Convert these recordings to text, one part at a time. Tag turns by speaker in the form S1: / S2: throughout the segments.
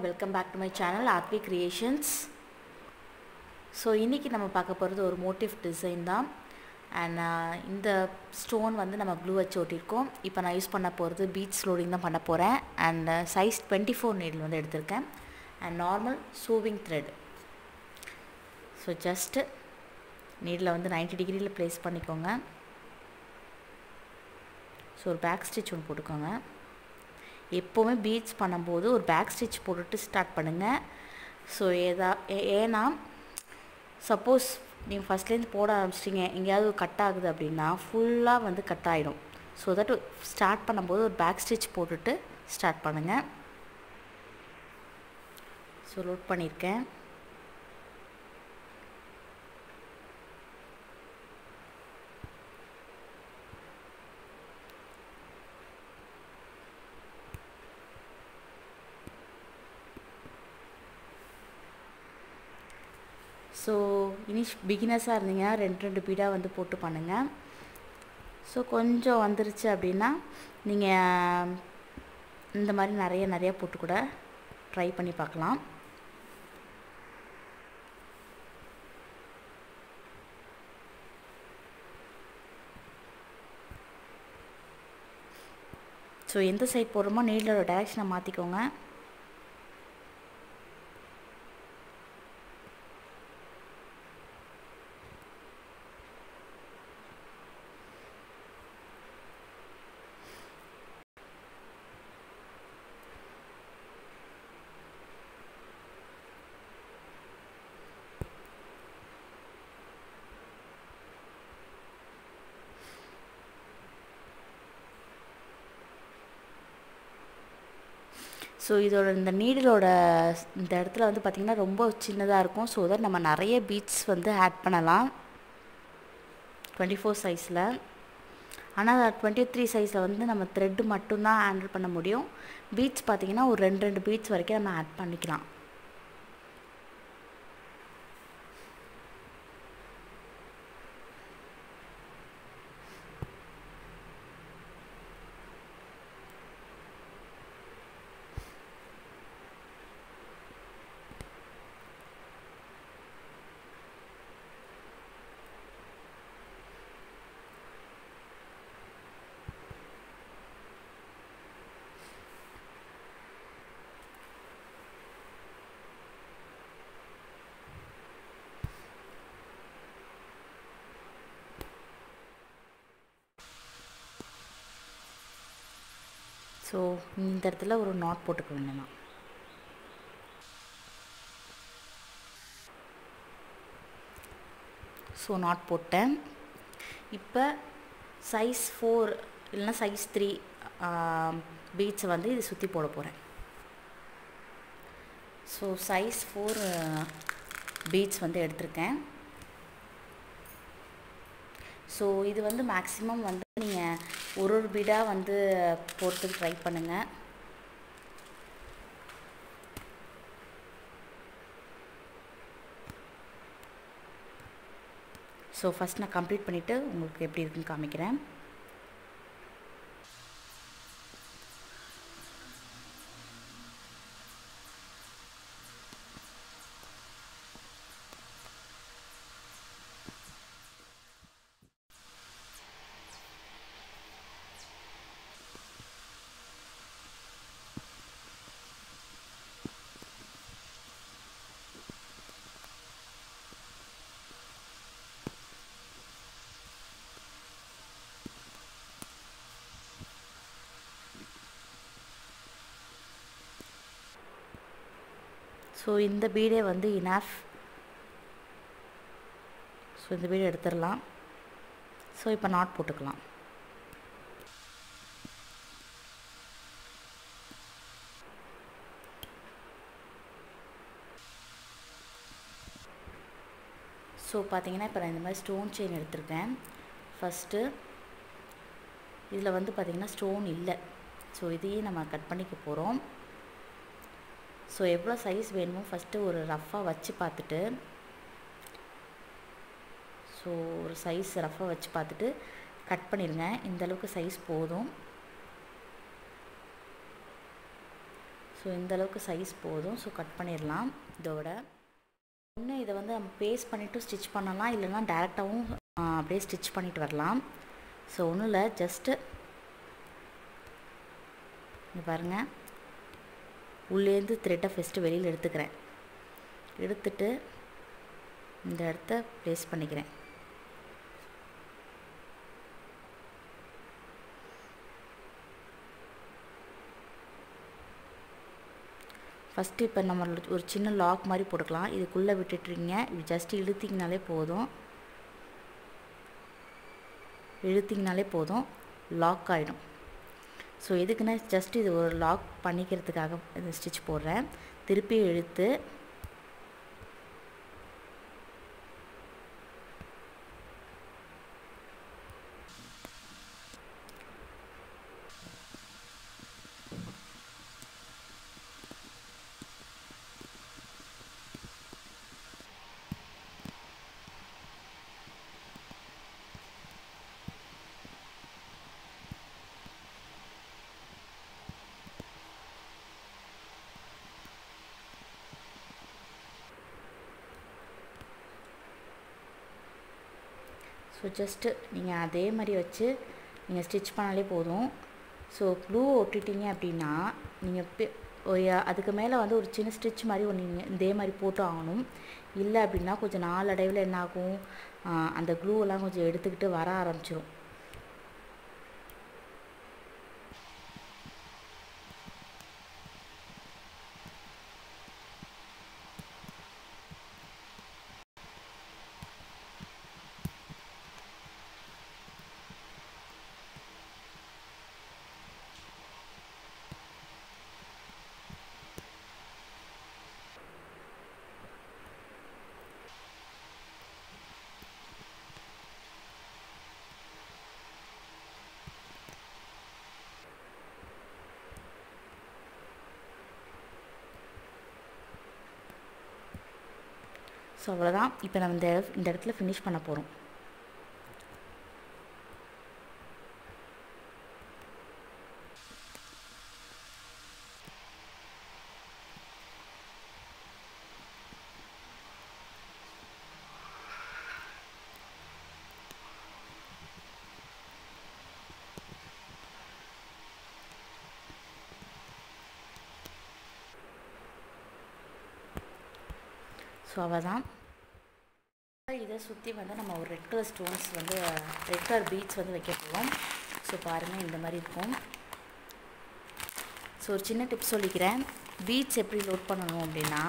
S1: welcome back to my channel RV creations so இன்றைக்கி நம்ம பார்க்க போகிறது ஒரு மோட்டிவ் டிசைன் தான் அண்ட் இந்த ஸ்டோன் வந்து நம்ம க்ளூ வச்சு ஒட்டியிருக்கோம் இப்போ நான் யூஸ் பண்ண போகிறது பீச் லோடிங் தான் பண்ண போகிறேன் and size twenty four needle வந்து எடுத்திருக்கேன் and normal sewing thread so just needle வந்து 90 டிகிரியில் ப்ளேஸ் பண்ணிக்கோங்க ஸோ ஒரு பேக் ஸ்டிச் ஒன்று போட்டுக்கோங்க எப்போவுமே பீச் பண்ணும்போது ஒரு பேக் ஸ்டிச் போட்டுட்டு ஸ்டார்ட் பண்ணுங்கள் ஸோ ஏதா ஏ- ஏன்னா சப்போஸ் நீங்கள் ஃபஸ்ட்லேருந்து போட ஆரம்பிச்சிட்டிங்க எங்கேயாவது கட் ஆகுது அப்படின்னா ஃபுல்லாக வந்து கட் ஆகிடும் ஸோ தட் ஸ்டார்ட் பண்ணும்போது ஒரு பேக் ஸ்டிச் போட்டுட்டு ஸ்டார்ட் பண்ணுங்கள் ஸோ லோட் பண்ணியிருக்கேன் ஸோ இனிஷ் பிகினர்ஸாக இருந்தீங்க ரெண்டு ரெண்டு பீடாக வந்து போட்டு பண்ணுங்கள் ஸோ கொஞ்சம் வந்துருச்சு அப்படின்னா நீங்கள் இந்த மாதிரி நிறைய நிறைய போட்டு கூட ட்ரை பண்ணி பார்க்கலாம் ஸோ எந்த சைட் போடுறோமோ நீடலோட டைரெக்ஷனை மாற்றிக்கோங்க ஸோ இதோட இந்த நீடலோட இந்த இடத்துல வந்து பார்த்திங்கன்னா ரொம்ப சின்னதாக இருக்கும் ஸோ தட் நம்ம நிறைய பீட்ஸ் வந்து ஆட் பண்ணலாம் டுவெண்ட்டி ஃபோர் சைஸில் ஆனால் டுவெண்ட்டி த்ரீ சைஸில் வந்து நம்ம த்ரெட்டு மட்டும்தான் ஹேண்டில் பண்ண முடியும் பீட்ஸ் பார்த்திங்கன்னா ஒரு ரெண்டு ரெண்டு பீட்ஸ் வரைக்கும் நம்ம ஆட் பண்ணிக்கலாம் ஸோ இந்த இடத்துல ஒரு நாட் போட்டுக்க வேண்டியதான் ஸோ நாட் போட்டேன் இப்போ சைஸ் ஃபோர் இல்லைன்னா சைஸ் த்ரீ பீட்ஸை வந்து இது சுற்றி போட போகிறேன் ஸோ சைஸ் ஃபோர் பீட்ஸ் வந்து எடுத்திருக்கேன் ஸோ இது வந்து மேக்ஸிமம் வந்து நீங்கள் ஒரு ஒரு பீடாக வந்து போகிறதுக்கு ட்ரை பண்ணுங்கள் ஸோ ஃபஸ்ட் நான் கம்ப்ளீட் பண்ணிவிட்டு உங்களுக்கு எப்படி இருக்குன்னு காமிக்கிறேன் ஸோ இந்த பீடே வந்து இனாஃப் ஸோ இந்த பீடை எடுத்துடலாம் ஸோ இப்போ நாட் போட்டுக்கலாம் ஸோ பார்த்தீங்கன்னா இப்போ நான் இந்த மாதிரி ஸ்டோன் செயின் எடுத்திருக்கேன் ஃபஸ்ட்டு இதில் வந்து பார்த்திங்கன்னா ஸ்டோன் இல்லை ஸோ இதையே நம்ம கட் பண்ணிக்க போகிறோம் ஸோ எவ்வளோ சைஸ் வேணுமோ ஃபஸ்ட்டு ஒரு ரஃப்பாக வச்சு பார்த்துட்டு ஸோ ஒரு சைஸ் ரஃப்பாக வச்சு பார்த்துட்டு கட் பண்ணிடுங்க இந்த அளவுக்கு சைஸ் போதும் ஸோ இந்த அளவுக்கு சைஸ் போதும் ஸோ கட் பண்ணிடலாம் இதோட ஒன்று இதை வந்து நம்ம பேஸ்ட் பண்ணிவிட்டு ஸ்டிச் பண்ணலாம் இல்லைனா டேரெக்டாகவும் அப்படியே ஸ்டிச் பண்ணிட்டு வரலாம் ஸோ ஒன்றும் இல்லை ஜஸ்ட்டு இங்கே பாருங்கள் உள்ளேருந்து த்ரெட்டை ஃபஸ்ட்டு வெளியில் எடுத்துக்கிறேன் எடுத்துட்டு இந்த இடத்த ப்ளேஸ் பண்ணிக்கிறேன் ஃபஸ்ட்டு இப்போ நம்ம ஒரு சின்ன லாக் மாதிரி போட்டுக்கலாம் இதுக்குள்ளே விட்டுட்டுருங்க இது ஜஸ்ட் இழுத்திங்கனாலே போதும் இழுத்திங்கனாலே போதும் லாக் ஆகிடும் ஸோ எதுக்குன்னா ஜஸ்ட் இது ஒரு லாக் பண்ணிக்கிறதுக்காக இது ஸ்டிச் போடுறேன் திருப்பி இழுத்து ஸோ ஜஸ்ட்டு நீங்கள் அதே மாதிரி வச்சு நீங்கள் ஸ்டிச் பண்ணாலே போதும் ஸோ க்ளூ ஒட்டிட்டீங்க அப்படின்னா நீங்கள் அதுக்கு மேலே வந்து ஒரு சின்ன ஸ்டிச் மாதிரி ஒன்று நீங்கள் இதே மாதிரி போட்டு ஆகணும் இல்லை அப்படின்னா கொஞ்சம் நாளடைவில் என்ன ஆகும் அந்த க்ளூவெல்லாம் கொஞ்சம் எடுத்துக்கிட்டு வர ஆரம்பிச்சிடும் ஸோ அவ்வளோதான் இப்போ நம்ம இந்த இந்த இடத்துல ஃபினிஷ் பண்ண போகிறோம் ஸோ அவள் தான் இதை சுற்றி வந்து நம்ம ஒரு ரெட் கலர் ஸ்டோன்ஸ் வந்து ரெட் கலர் பீட்ஸ் வந்து வைக்க போகிறோம் ஸோ பாருங்கள் இந்த மாதிரி இருக்கும் ஸோ ஒரு சின்ன டிப்ஸ் சொல்லிக்கிறேன் பீட்ஸ் எப்படி லோட் பண்ணணும் அப்படின்னா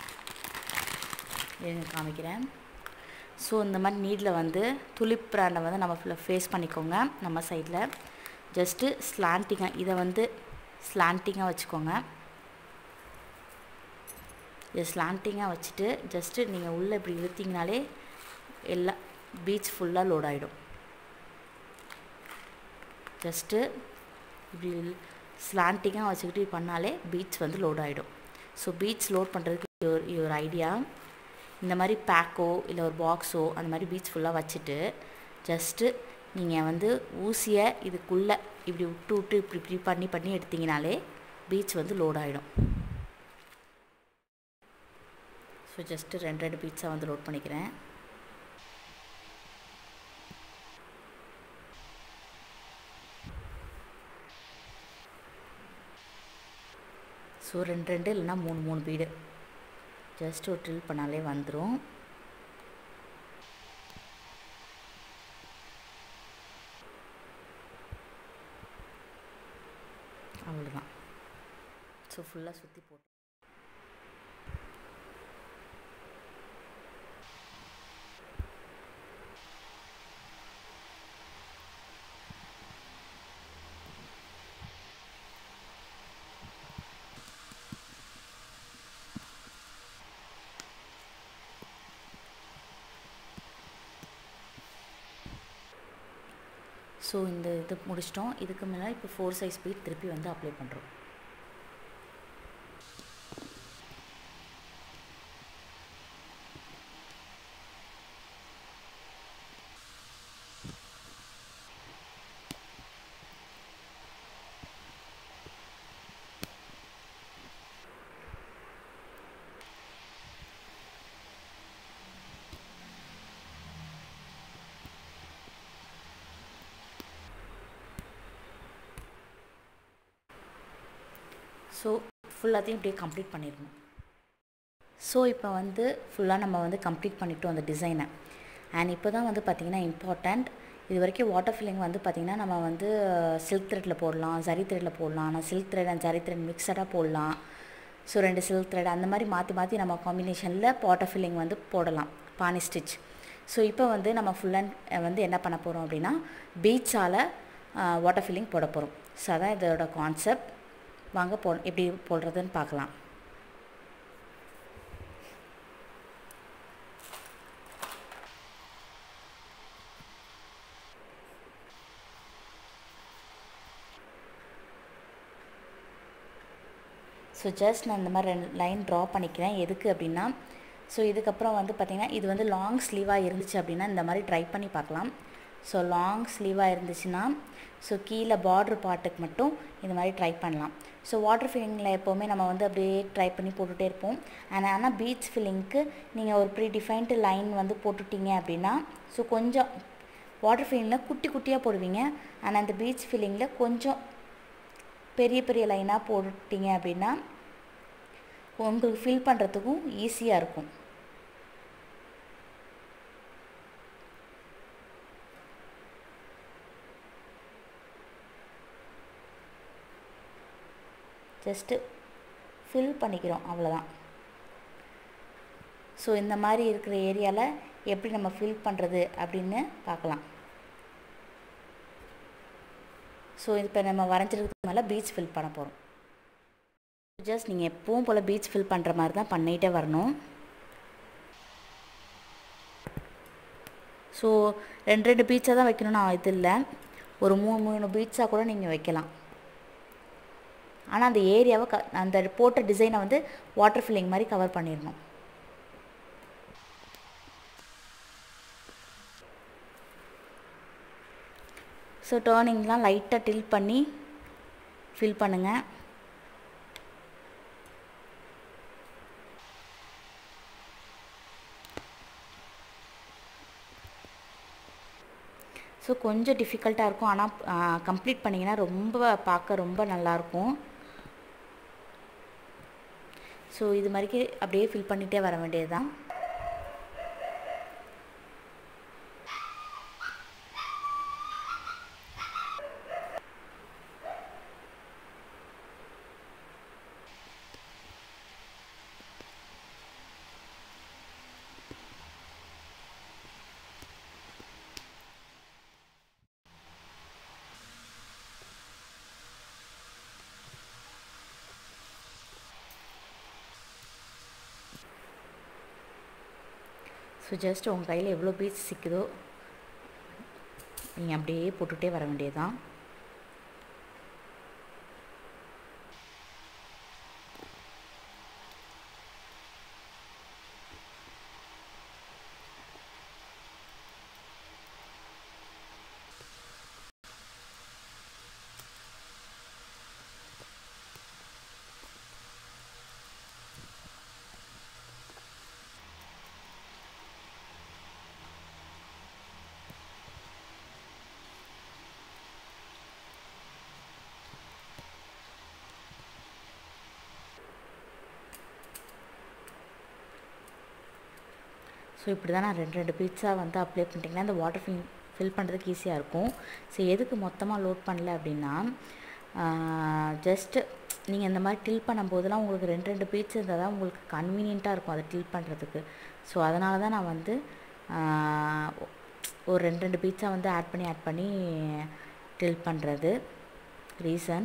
S1: இருங்க காமிக்கிறேன் ஸோ இந்த மாதிரி நீடில் வந்து துளிப் பிராண்டை வந்து நம்ம ஃபேஸ் பண்ணிக்கோங்க நம்ம சைடில் ஜஸ்ட்டு ஸ்லாண்டிங்காக இதை வந்து ஸ்லாண்டிங்காக வச்சுக்கோங்க இதை ஸ்லாண்டிங்காக வச்சுட்டு ஜஸ்ட்டு நீங்கள் உள்ளே இப்படி இழுத்திங்கனாலே எல்லா பீச் ஃபுல்லாக லோட் ஆகிடும் ஜஸ்ட்டு இப்படி ஸ்லாண்டிங்காக வச்சுக்கிட்டு பண்ணாலே பீச் வந்து லோட் ஆகிடும் ஸோ பீச் லோட் பண்ணுறதுக்கு ஒரு ஒரு ஐடியா இந்த மாதிரி பேக்கோ இல்லை ஒரு பாக்ஸோ அந்த மாதிரி பீச் ஃபுல்லாக வச்சுட்டு ஜஸ்ட்டு நீங்கள் வந்து ஊசியை இதுக்குள்ளே இப்படி விட்டு விட்டு இப்படி இப்படி பண்ணி பண்ணி எடுத்திங்கனாலே பீச் வந்து லோட் ஆகிடும் ஸோ ஜஸ்ட்டு ரெண்டு ரெண்டு பீட்ஸாக வந்து லோட் பண்ணிக்கிறேன் ஸோ ரெண்டு ரெண்டு இல்லைனா மூணு மூணு பீடு ஜஸ்ட் ஒரு ட்ரில் பண்ணாலே வந்துடும் அவ்வளோதான் ஸோ ஃபுல்லாக சுற்றி போட்டு ஸோ இந்த இது முடிச்சிட்டோம் இதுக்கு மேலே இப்போ ஃபோர் சைஸ் பீட் திருப்பி வந்து அப்ளை பண்ணுறோம் ஸோ ஃபுல்லாத்தையும் இப்படியே கம்ப்ளீட் பண்ணிடணும் ஸோ இப்போ வந்து ஃபுல்லாக நம்ம வந்து கம்ப்ளீட் பண்ணிட்டோம் அந்த டிசைனை அண்ட் இப்போ தான் வந்து பார்த்திங்கன்னா இம்பார்ட்டண்ட் இது வரைக்கும் வாட்டர் ஃபில்லிங் வந்து பார்த்திங்கன்னா நம்ம வந்து சில்க் த்ரெட்டில் போடலாம் ஜரி த்ரெட்டில் போடலாம் ஆனால் silk thread and zari thread மிக்சடாக போடலாம் ஸோ ரெண்டு சில்க் த்ரெட் அந்த மாதிரி மாற்றி மாற்றி நம்ம காம்பினேஷனில் வாட்டர் ஃபில்லிங் வந்து போடலாம் பானி ஸ்டிச் ஸோ இப்போ வந்து நம்ம ஃபுல் அண்ட் வந்து என்ன பண்ண போகிறோம் அப்படின்னா பீச்சால் வாட்டர் ஃபில்லிங் போட போகிறோம் ஸோ அதான் இதோட கான்செப்ட் வாங்க போ எப்படி போடுறதுன்னு பார்க்கலாம் ஸோ ஜஸ்ட் நான் இந்த மாதிரி ரெண்டு லைன் ட்ரா பண்ணிக்கிறேன் எதுக்கு அப்படின்னா ஸோ இதுக்கப்புறம் வந்து பார்த்திங்கன்னா இது வந்து லாங் ஸ்லீவாக இருந்துச்சு அப்படின்னா இந்த மாதிரி ட்ரை பண்ணி பார்க்கலாம் ஸோ லாங் ஸ்லீவாக இருந்துச்சுன்னா ஸோ கீழே பார்ட்ரு பார்ட்டுக்கு மட்டும் இந்த மாதிரி ட்ரை பண்ணலாம் ஸோ வாட்டர் ஃபில்லிங்கில் எப்போவுமே நம்ம வந்து அப்படியே ட்ரை பண்ணி போட்டுகிட்டே இருப்போம் அண்ட் ஆனால் பீச் ஃபில்லிங்க்கு நீங்கள் ஒரு ப்ரீ டிஃபைன்டு லைன் வந்து போட்டுட்டீங்க அப்படின்னா ஸோ கொஞ்சம் வாட்டர் ஃபில்லிங்கில் குட்டி குட்டியாக போடுவீங்க ஆனால் அந்த பீச் ஃபில்லிங்கில் கொஞ்சம் பெரிய பெரிய லைனாக போட்டுட்டீங்க அப்படின்னா உங்களுக்கு ஃபில் பண்ணுறதுக்கும் ஈஸியாக இருக்கும் ஜஸ்ட்டு ஃபில் பண்ணிக்கிறோம் அவ்வளோதான் ஸோ இந்த மாதிரி இருக்கிற ஏரியாவில் எப்படி நம்ம ஃபில் பண்ணுறது அப்படின்னு பார்க்கலாம் ஸோ இப்போ நம்ம வரைஞ்சிருக்கு மேலே பீச் ஃபில் பண்ண போகிறோம் ஜஸ்ட் நீங்கள் எப்பவும் போல் பீச் ஃபில் பண்ணுற மாதிரி தான் பண்ணிகிட்டே வரணும் ஸோ ரெண்டு ரெண்டு பீச்சாக தான் வைக்கணும்னு இது இல்லை ஒரு மூணு மூணு பீச்சாக கூட நீங்கள் வைக்கலாம் ஆனால் அந்த ஏரியாவை க அந்த போட்ட டிசைனை வந்து வாட்டர் ஃபில்லிங் மாதிரி கவர் பண்ணிடணும் ஸோ டேர்னிங்லாம் லைட்டாக டில் பண்ணி ஃபில் பண்ணுங்கள் ஸோ கொஞ்சம் டிஃபிகல்ட்டாக இருக்கும் ஆனால் கம்ப்ளீட் பண்ணிங்கன்னா ரொம்ப பார்க்க ரொம்ப நல்லாயிருக்கும் ஸோ இது மாதிரிக்கு அப்படியே ஃபில் பண்ணிகிட்டே வர வேண்டியது தான் ஸோ ஜஸ்ட் உங்கள் கையில் எவ்வளோ பீஸ் சிக்குதோ நீங்கள் அப்படியே போட்டுகிட்டே வர வேண்டியதுதான் ஸோ இப்படி தான் நான் ரெண்டு ரெண்டு பீட்ஸா வந்து அப்ளை பண்ணிட்டீங்கன்னா அந்த வாட்டர் ஃபில் ஃபில் பண்ணுறதுக்கு ஈஸியாக இருக்கும் ஸோ எதுக்கு மொத்தமாக லோட் பண்ணல அப்படின்னா ஜஸ்ட்டு நீங்கள் இந்த மாதிரி டில் பண்ணும்போதெல்லாம் உங்களுக்கு ரெண்டு ரெண்டு பீட்ஸ் இருந்தால் தான் உங்களுக்கு கன்வீனியண்ட்டாக இருக்கும் அதை டில் பண்ணுறதுக்கு ஸோ அதனால தான் நான் வந்து ஒரு ரெண்டு ரெண்டு பீட்ஸா வந்து ஆட் பண்ணி ஆட் பண்ணி டில் பண்ணுறது ரீசன்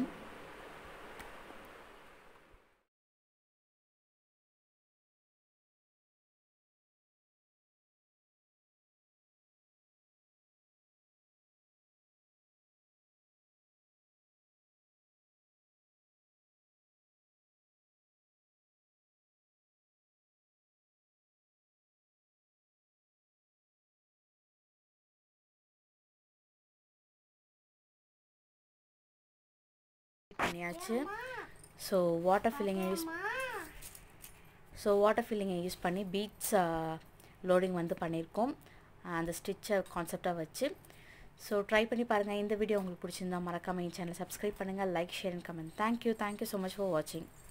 S1: பண்ணியாச்சு ஸோ வாட்டர் ஃபில்லிங்கை யூஸ் ஸோ வாட்டர் ஃபில்லிங்கை யூஸ் பண்ணி பீட்ஸ் லோடிங் வந்து பண்ணியிருக்கோம் அந்த ஸ்டிச்சை கான்செப்டாக வச்சு ஸோ ட்ரை பண்ணி பாருங்கள் இந்த வீடியோ உங்களுக்கு பிடிச்சிருந்தா மறக்காமல் என் சேனல் சப்ஸ்கிரைப் பண்ணுங்கள் like share and comment thank you thank you so much for வாட்சிங்